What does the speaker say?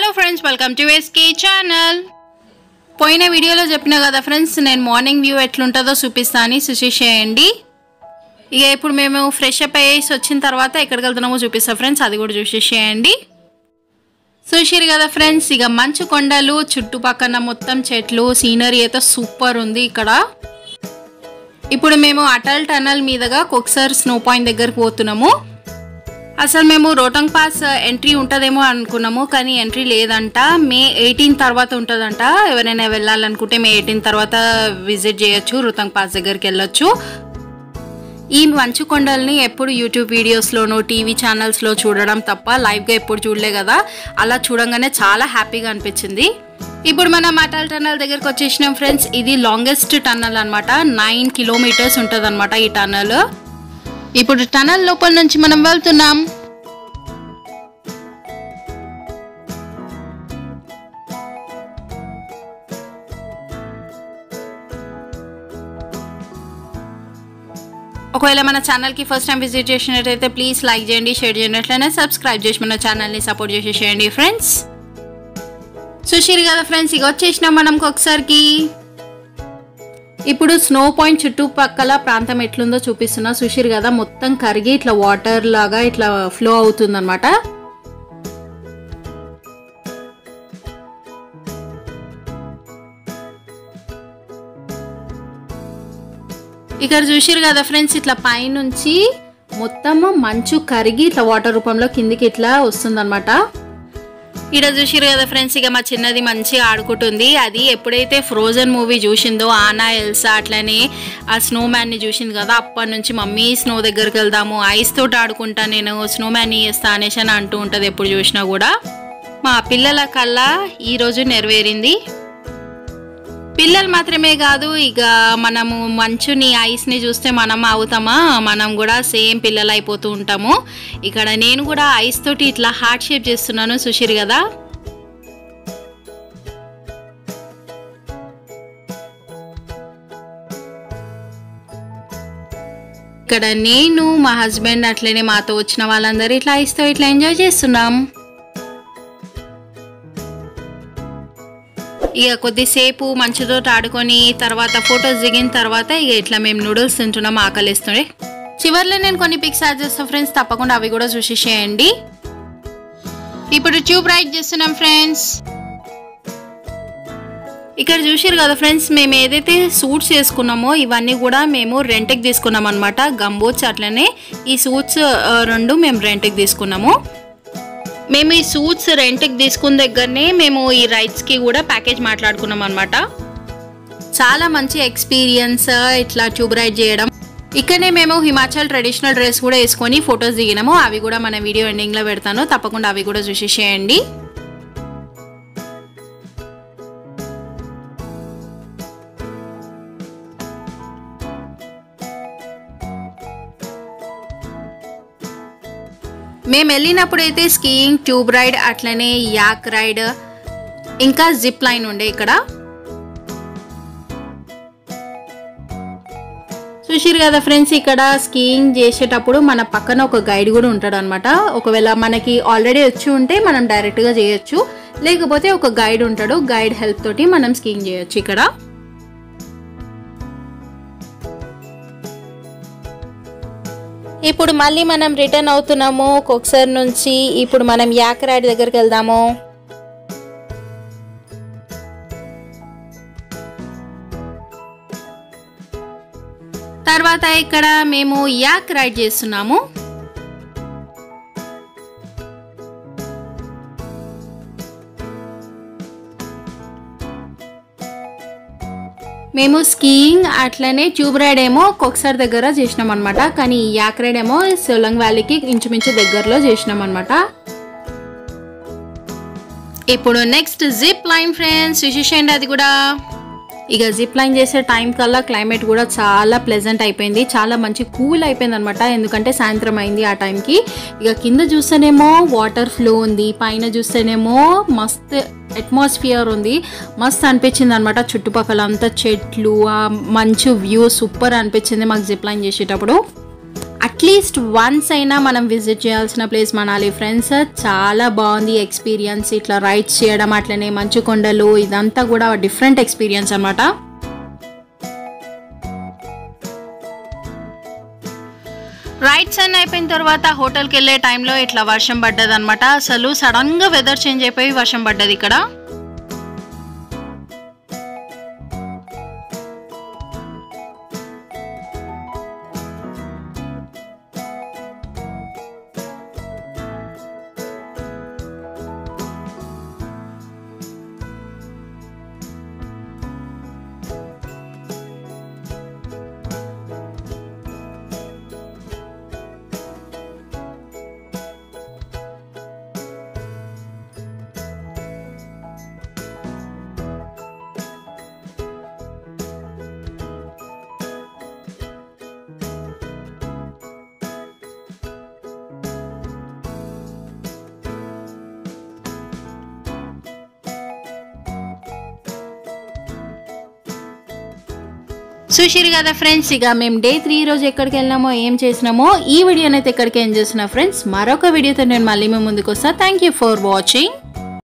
friends welcome to SK channel పోయిన వీడియోలో చెప్పిన కదా ఫ్రెండ్స్ నేను మార్నింగ్ వ్యూ ఎట్లుంటుందో చూపిస్తా అని చేయండి ఇక ఇప్పుడు మేము ఫ్రెష్ అప్ అయ్యేసి వచ్చిన తర్వాత ఎక్కడికి వెళ్తున్నామో చూపిస్తా ఫ్రెండ్స్ అది కూడా చూసేసేయండి చూసిరు కదా ఫ్రెండ్స్ ఇక మంచు కొండలు చుట్టుపక్కల మొత్తం చెట్లు సీనరీ అయితే సూపర్ ఉంది ఇక్కడ ఇప్పుడు మేము అటల్ టనల్ మీదుగా కొక్సర్ స్నో పాయింట్ దగ్గరకు పోతున్నాము అసలు మేము రోటంగ్ పాస్ ఎంట్రీ ఉంటుందేమో అనుకున్నాము కానీ ఎంట్రీ లేదంట మే ఎయిటీన్ తర్వాత ఉంటుందంట ఎవరైనా వెళ్ళాలనుకుంటే మే ఎయిటీన్ తర్వాత విజిట్ చేయొచ్చు రోటంగ్ పాస్ దగ్గరికి వెళ్ళొచ్చు ఈ మంచు కొండల్ని ఎప్పుడు యూట్యూబ్ వీడియోస్లోనో టీవీ ఛానల్స్లో చూడడం తప్ప లైవ్గా ఎప్పుడు చూడలే కదా అలా చూడంగానే చాలా హ్యాపీగా అనిపించింది ఇప్పుడు మనం అటల్ టన్నల్ దగ్గరకు వచ్చేసినాం ఫ్రెండ్స్ ఇది లాంగెస్ట్ టన్నల్ అనమాట నైన్ కిలోమీటర్స్ ఉంటుంది ఈ టన్నల్ ఇప్పుడు టనల్ లోపల నుంచి మనం వెళ్తున్నాం ఒకవేళ మన ఛానల్కి ఫస్ట్ టైం విజిట్ చేసినట్టయితే ప్లీజ్ లైక్ చేయండి షేర్ చేయండి అట్లనే సబ్స్క్రైబ్ చేసి మన ఛానల్ని సపోర్ట్ చేసేసేయండి ఫ్రెండ్స్ చూసిరు కదా ఫ్రెండ్స్ ఇక వచ్చేసినాం మనం ఒకసారికి ఇప్పుడు స్నో పాయింట్ చుట్టుపక్కల ప్రాంతం ఎట్లుందో చూపిస్తున్నా చూసిరు కదా మొత్తం కరిగి ఇట్లా వాటర్ లాగా ఇట్లా ఫ్లో అవుతుందన్నమాట ఇక్కడ చూసిరు కదా ఫ్రెండ్స్ ఇట్లా పైనుంచి మొత్తము మంచు కరిగి ఇట్లా వాటర్ రూపంలో కిందికి ఇట్లా వస్తుందన్నమాట ఇక్కడ చూసిరు కదా ఫ్రెండ్స్ ఇక మా చిన్నది మంచిగా ఆడుకుంటుంది అది ఎప్పుడైతే ఫ్రోజన్ మూవీ చూసిందో ఆనా ఎల్సా అట్లనే ఆ స్నో మ్యాన్ని చూసింది కదా అప్పటి నుంచి మమ్మీ స్నో దగ్గరికి వెళ్దాము ఐస్ తోటి ఆడుకుంటా నేను స్నో మ్యాన్ చేస్తా అనేసి అని అంటూ ఉంటుంది ఎప్పుడు చూసినా కూడా మా పిల్లల కల్లా ఈరోజు నెరవేరింది పిల్లలు మాత్రమే కాదు ఇక మనము మంచుని ఐస్ని చూస్తే మనం అవుతామా మనం కూడా సేమ్ పిల్లలు అయిపోతూ ఉంటాము ఇక్కడ నేను కూడా ఐస్ తోటి ఇట్లా హార్ట్ షేప్ చేస్తున్నాను సుషిర్ కదా ఇక్కడ నేను మా హస్బెండ్ అట్లనే మాతో వచ్చిన వాళ్ళందరూ ఇట్లా ఐస్తో ఇట్లా ఎంజాయ్ చేస్తున్నాం ఇక కొద్దిసేపు మంచుతో ఆడుకొని తర్వాత ఫొటోస్ దిగిన తర్వాత ఇక ఇట్లా మేము నూడిల్స్ తింటున్నాం ఆకలిస్తుండే చివర్లో నేను కొన్ని పిక్స్ యాడ్ చేస్తాను ఫ్రెండ్స్ తప్పకుండా అవి కూడా చూసేసేయండి ఇప్పుడు ట్యూబ్ రైడ్ చేస్తున్నాం ఫ్రెండ్స్ ఇక్కడ చూసారు కదా ఫ్రెండ్స్ మేము ఏదైతే సూట్స్ వేసుకున్నామో ఇవన్నీ కూడా మేము రెంట్కి తీసుకున్నాం అనమాట గంబోట్స్ అట్లనే ఈ సూట్స్ రెండు మేము రెంట్కి తీసుకున్నాము మేము ఈ సూట్స్ రెంట్కి తీసుకున్న దగ్గరనే మేము ఈ రైడ్స్కి కూడా ప్యాకేజ్ మాట్లాడుకున్నాం అనమాట చాలా మంచి ఎక్స్పీరియన్స్ ఇట్లా ట్యూబ్ రైడ్ చేయడం ఇక్కడనే మేము హిమాచల్ ట్రెడిషనల్ డ్రెస్ కూడా వేసుకొని ఫొటోస్ దిగినాము అవి కూడా మన వీడియో ఎండింగ్లో పెడతాను తప్పకుండా అవి కూడా చూసేసేయండి మేము వెళ్ళినప్పుడు అయితే స్కీయింగ్ ట్యూబ్ రైడ్ అట్లనే యాక్ రైడ్ ఇంకా జిప్ లైన్ ఉండే ఇక్కడ చూసిరు కదా ఫ్రెండ్స్ ఇక్కడ స్కీయింగ్ చేసేటప్పుడు మన పక్కన ఒక గైడ్ కూడా ఉంటాడు అనమాట ఒకవేళ మనకి ఆల్రెడీ వచ్చి ఉంటే మనం డైరెక్ట్గా చేయొచ్చు లేకపోతే ఒక గైడ్ ఉంటాడు గైడ్ హెల్ప్ తోటి మనం స్కీయింగ్ చేయొచ్చు ఇక్కడ ఇప్పుడు మళ్ళీ మనం రిటర్న్ అవుతున్నాము కొక్సర్ నుంచి ఇప్పుడు మనం యాక్ రైడ్ దగ్గరికి వెళ్దాము తర్వాత ఇక్కడ మేము యాక్ రైడ్ చేస్తున్నాము మేము స్కీయింగ్ అట్లనే ట్యూబ్ రైడ్ ఏమో కొక్సర్ దగ్గర చేసినాం అనమాట కానీ ఈ యాక్ రైడ్ ఏమో సోలంగ్ వ్యాలీకి ఇంచుమించు దగ్గరలో చేసినాం అనమాట ఇప్పుడు నెక్స్ట్ జిప్ లైన్ ఫ్రెండ్స్ చూసేసేయండి అది కూడా ఇక జిప్ లైన్ చేసే టైం కల్లా క్లైమేట్ కూడా చాలా ప్లెజెంట్ అయిపోయింది చాలా మంచి కూల్ అయిపోయింది అనమాట ఎందుకంటే సాయంత్రం అయింది ఆ టైంకి ఇక కింద చూస్తేనేమో వాటర్ ఫ్లో ఉంది పైన చూస్తేనేమో మస్త్ అట్మాస్ఫియర్ ఉంది మస్త్ అనిపించింది అనమాట చుట్టుపక్కల అంతా చెట్లు ఆ మంచు వ్యూ సూపర్ అనిపించింది మాకు జిప్ లైన్ చేసేటప్పుడు అట్లీస్ట్ వన్స్ అయినా మనం విజిట్ చేయాల్సిన ప్లేస్ మనాలి ఫ్రెండ్స్ చాలా బాగుంది ఎక్స్పీరియన్స్ ఇట్లా రైడ్స్ చేయడం అట్లనే మంచు కొండలు ఇదంతా కూడా డిఫరెంట్ ఎక్స్పీరియన్స్ అనమాట రైడ్స్ అన్నీ అయిపోయిన తర్వాత హోటల్కి వెళ్ళే టైంలో ఇట్లా వర్షం పడ్డది అనమాట అసలు సడన్గా వెదర్ చేంజ్ అయిపోయి వర్షం పడ్డది ఇక్కడ చూసిరు కదా ఫ్రెండ్స్ ఇక మేము డే త్రీ రోజు ఎక్కడికి వెళ్ళినామో ఏం చేసినామో ఈ వీడియోనైతే ఎక్కడికి ఏం చేసిన ఫ్రెండ్స్ మరొక వీడియోతో నేను మళ్ళీ మేము ముందుకు వస్తా థ్యాంక్ యూ ఫర్ వాచింగ్